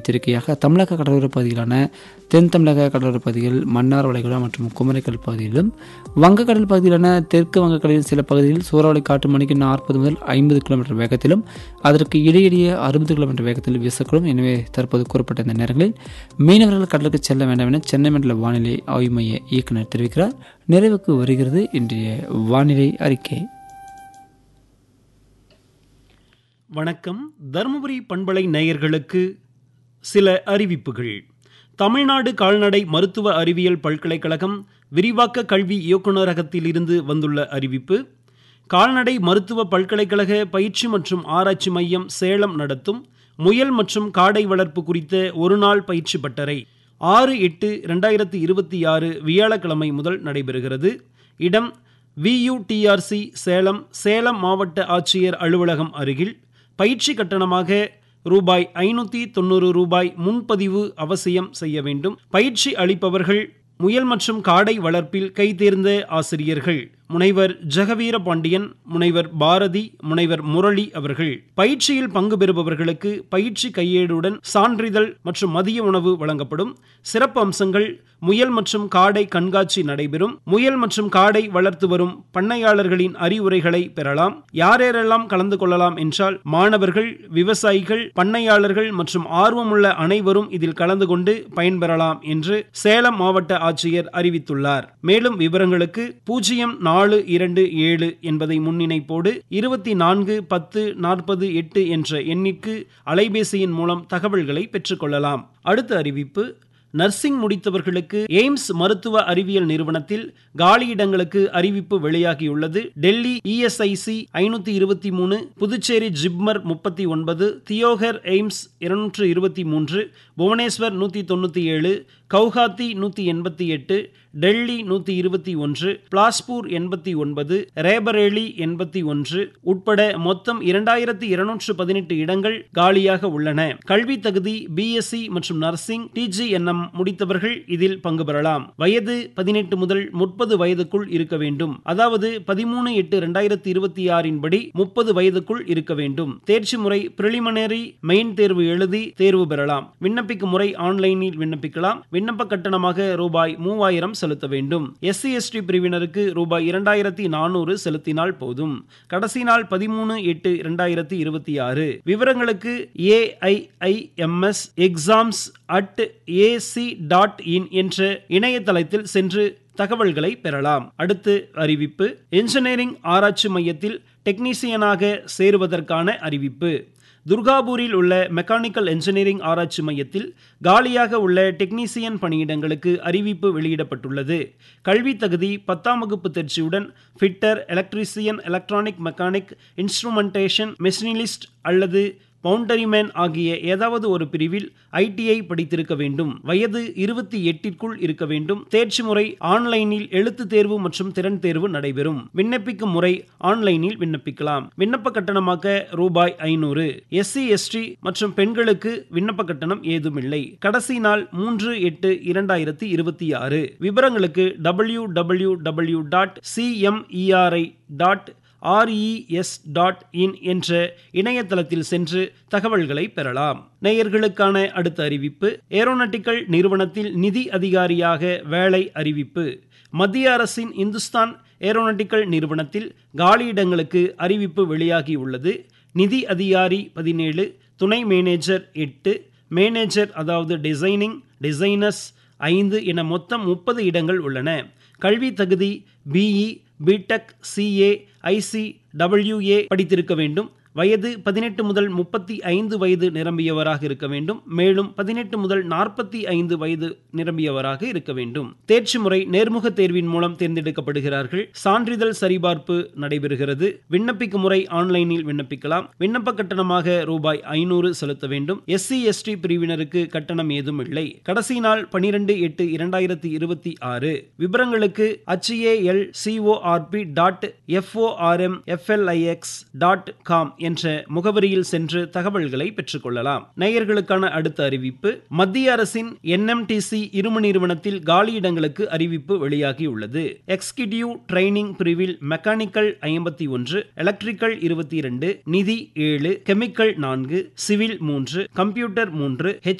எச்சரிக்கையாக தமிழக கடலோர பகுதிகளான தென் தமிழக கடலோர பகுதிகள் மன்னார் வளைகுடா மற்றும் குமரிக்கடல் பகுதியிலும் வங்கக்கடல் பகுதியிலான தெற்கு வங்கக்கடலின் சில பகுதிகளில் சூறாவளி காற்று மணிக்கு நாற்பது முதல் ஐம்பது கிலோமீட்டர் வேகத்திலும் அதற்கு இடையிடையே அறுபது கிலோமீட்டர் வேகத்தில் வீசக்கூடும் எனவே தற்போது கூறப்பட்ட இந்த நேரங்களில் மீனவர்கள் கடலுக்கு செல்ல வேண்டாம் என சென்னை மண்டல வானிலை ஆய்வு மைய இயக்குநர் தெரிவிக்கிறார் நிறைவுக்கு வருகிறது இன்றைய வானிலை அறிக்கை வணக்கம் தருமபுரி பண்பலை நேயர்களுக்கு சில அறிவிப்புகள் தமிழ்நாடு கால்நடை மருத்துவ அறிவியல் பல்கலைக்கழகம் விரிவாக்க கல்வி இயக்குநரகத்திலிருந்து வந்துள்ள அறிவிப்பு கால்நடை மருத்துவ பல்கலைக்கழக பயிற்சி மற்றும் ஆராய்ச்சி மையம் சேலம் நடத்தும் முயல் மற்றும் காடை வளர்ப்பு குறித்த ஒருநாள் பயிற்சி பட்டறை ஆறு எட்டு ரெண்டாயிரத்தி இருபத்தி ஆறு வியாழக்கிழமை முதல் நடைபெறுகிறது இடம் வியூடிஆர்சி சேலம் சேலம் மாவட்ட ஆட்சியர் அலுவலகம் அருகில் பயிற்சி கட்டணமாக ரூபாய் ஐநூற்றி தொண்ணூறு ரூபாய் முன்பதிவு அவசியம் செய்ய வேண்டும் பயிற்சி அளிப்பவர்கள் முயல் மற்றும் காடை வளர்ப்பில் கைதேர்ந்த ஆசிரியர்கள் முனைவர் ஜெகவீர பாண்டியன் முனைவர் பாரதி முனைவர் முரளி அவர்கள் பயிற்சியில் பங்கு பெறுபவர்களுக்கு பயிற்சி கையேடுடன் சான்றிதழ் மற்றும் மதிய உணவு வழங்கப்படும் சிறப்பு அம்சங்கள் முயல் மற்றும் காடை கண்காட்சி நடைபெறும் முயல் மற்றும் காடை வளர்த்து வரும் பண்ணையாளர்களின் அறிவுரைகளை பெறலாம் யாரேரெல்லாம் கலந்து கொள்ளலாம் என்றால் மாணவர்கள் விவசாயிகள் பண்ணையாளர்கள் மற்றும் ஆர்வமுள்ள அனைவரும் இதில் கலந்து கொண்டு பயன்பெறலாம் என்று சேலம் மாவட்ட ஆட்சியர் அறிவித்துள்ளார் மேலும் விவரங்களுக்கு பூஜ்ஜியம் நாலு இரண்டு ஏழு என்பதை முன்னிணைப்போடு இருபத்தி நான்கு பத்து நாற்பது எட்டு என்ற எண்ணிற்கு அலைபேசியின் மூலம் தகவல்களை பெற்றுக்கொள்ளலாம் அடுத்த அறிவிப்பு நர்சிங் முடித்தவர்களுக்கு எய்ம்ஸ் மருத்துவ அறிவியல் நிறுவனத்தில் காலியிடங்களுக்கு அறிவிப்பு வெளியாகியுள்ளது டெல்லி இஎஸ்ஐசி ஐநூத்தி இருபத்தி மூணு புதுச்சேரி ஜிப்மர் முப்பத்தி ஒன்பது தியோகர் எய்ம்ஸ் இருநூற்று இருபத்தி மூன்று புவனேஸ்வர் நூற்றி தொண்ணூற்றி ஏழு கவுஹாத்தி நூற்றி எண்பத்தி எட்டு டெல்லி நூற்றி இருபத்தி ஒன்று பிளாஸ்பூர் எண்பத்தி ஒன்பது ரேபரேலி எண்பத்தி ஒன்று உட்பட மொத்தம் இரண்டாயிரத்தி இருநூற்று பதினெட்டு இடங்கள் காலியாக உள்ளன கல்வி தகுதி பிஎஸ்சி மற்றும் நர்சிங் டிஜிஎன்எம் முடித்தவர்கள் இதில் பங்கு பெறலாம் வயது பதினெட்டு முதல் முப்பது வயதுக்குள் இருக்க வேண்டும் அதாவது பதிமூணு எட்டு இரண்டாயிரத்தி இருபத்தி ஆறின் படி முப்பது வயதுக்குள் இருக்க வேண்டும் தேர்ச்சி முறை பிரிலிமினரி மெயின் தேர்வு எழுதி தேர்வு பெறலாம் விண்ணப்பிக்கும் முறை ஆன்லைனில் விண்ணப்பிக்கலாம் விண்ணப்ப கட்டணமாக ரூபாய் மூவாயிரம் செலுத்த வேண்டும் எஸ்சி எஸ்டி பிரிவினருக்கு ரூபாய் இரண்டாயிரத்தி நானூறு செலுத்தினால் போதும் கடைசி நாள் பதிமூணு எட்டு இரண்டாயிரத்தி இருபத்தி ஆறு விவரங்களுக்கு AIIMS exams at AC dot in என்ற இணையதளத்தில் சென்று தகவல்களை பெறலாம் அடுத்து அறிவிப்பு என்ஜினியரிங் ஆராய்ச்சி மையத்தில் டெக்னீசியனாக சேருவதற்கான அறிவிப்பு துர்காபூரில் உள்ள மெக்கானிக்கல் என்ஜினியரிங் ஆராய்ச்சி மையத்தில் காலியாக உள்ள டெக்னீசியன் பணியிடங்களுக்கு அறிவிப்பு வெளியிடப்பட்டுள்ளது கல்வி தகுதி பத்தாம் வகுப்பு தேர்ச்சியுடன் fitter electrician electronic mechanic instrumentation machinist அல்லது பவுண்டரிமேன் ஆகிய ஏதாவது ஒரு பிரிவில் ஐடிஐ படித்திருக்க வேண்டும் வயது இருபத்தி எட்டிற்குள் இருக்க வேண்டும் தேர்ச்சி முறை ஆன்லைனில் எழுத்து தேர்வு மற்றும் திறன் தேர்வு நடைபெறும் விண்ணப்பிக்கும் முறை ஆன்லைனில் விண்ணப்பிக்கலாம் விண்ணப்ப கட்டணமாக ரூபாய் ஐநூறு எஸ்சி எஸ்டி மற்றும் பெண்களுக்கு விண்ணப்ப கட்டணம் ஏதுமில்லை கடைசி நாள் மூன்று எட்டு இரண்டாயிரத்தி இருபத்தி ஆறு விவரங்களுக்கு W W W dot CMERI dot RES dot in என்ற இணையதளத்தில் சென்று தகவல்களை பெறலாம் நேயர்களுக்கான அடுத்த அறிவிப்பு ஏரோநாட்டிக்கல் நிறுவனத்தில் நிதி அதிகாரியாக வேலை அறிவிப்பு மத்திய அரசின் இந்துஸ்தான் ஏரோநாட்டிக்கல் நிறுவனத்தில் காலியிடங்களுக்கு அறிவிப்பு வெளியாகியுள்ளது நிதி அதிகாரி பதினேழு துணை மேனேஜர் எட்டு மேனேஜர் அதாவது டிசைனிங் டிசைனர்ஸ் ஐந்து என மொத்தம் முப்பது இடங்கள் உள்ளன கல்வி தகுதி BE BTech CA IC WA படித்திருக்க வேண்டும் வயது பதினெட்டு முதல் முப்பத்தி ஐந்து வயது நிரம்பியவராக இருக்க வேண்டும் மேலும் பதினெட்டு முதல் நாற்பத்தி ஐந்து வயது நிரம்பியவராக இருக்க வேண்டும் தேர்ச்சி முறை நேர்முக தேர்வின் மூலம் தேர்ந்தெடுக்கப்படுகிறார்கள் சான்றிதழ் சரிபார்ப்பு நடைபெறுகிறது விண்ணப்பிக்கும் முறை ஆன்லைனில் விண்ணப்பிக்கலாம் விண்ணப்ப கட்டணமாக ரூபாய் ஐநூறு செலுத்த வேண்டும் எஸ்சி எஸ்டி பிரிவினருக்கு கட்டணம் ஏதும் இல்லை கடைசி நாள் பனிரெண்டு எட்டு இரண்டாயிரத்தி இருபத்தி ஆறு விவரங்களுக்கு HAL CORP dot FORM FLIX dot com என்ற முகவரியில் சென்று தகவல்களை பெற்றுக்கொள்ளலாம் நேயர்களுக்கான அடுத்த அறிவிப்பு மத்திய அரசின் என்எம்டிசி இரும நிறுவனத்தில் காலியிடங்களுக்கு அறிவிப்பு வெளியாகியுள்ளது எக்ஸிகியூட்டிவ் ட்ரைனிங் பிரிவில் மெக்கானிக்கல் ஐம்பத்தி ஒன்று எலக்ட்ரிக்கல் இருபத்தி இரண்டு நிதி ஏழு கெமிக்கல் நான்கு சிவில் மூன்று கம்ப்யூட்டர் மூன்று